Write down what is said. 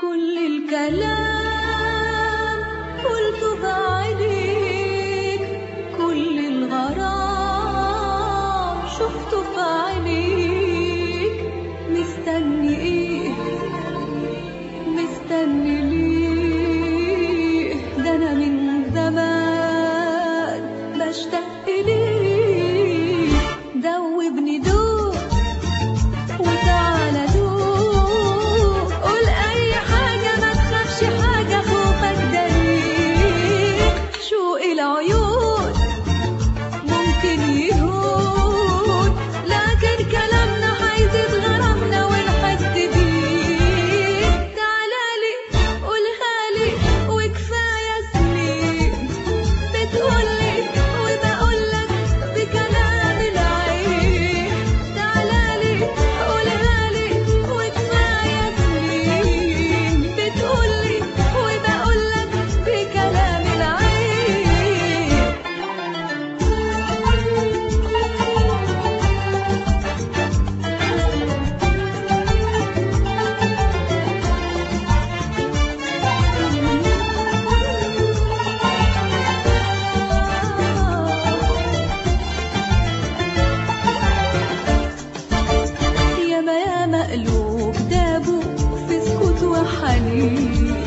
كل الكلام قلته بعينيك كل الغرام شفته في عينيك مستني ايه مستني ليه ده انا من زمان بشتاق ليه دوبني دوب وتعالى دوب قول اي حاجة ما تخافش حاجة خوفك دليل شوق العيون ممكن يهون لكن كلامنا هيزيد غرامنا ونحس بيه تعالى قولها لي وكفاية سنين بتقولي وبقولك بكلام العين تعالى قولها لي وكفاية سنين بتقولي وبقولك بكلام العين ياما ياما قلوب دابوا في سكوت وحنين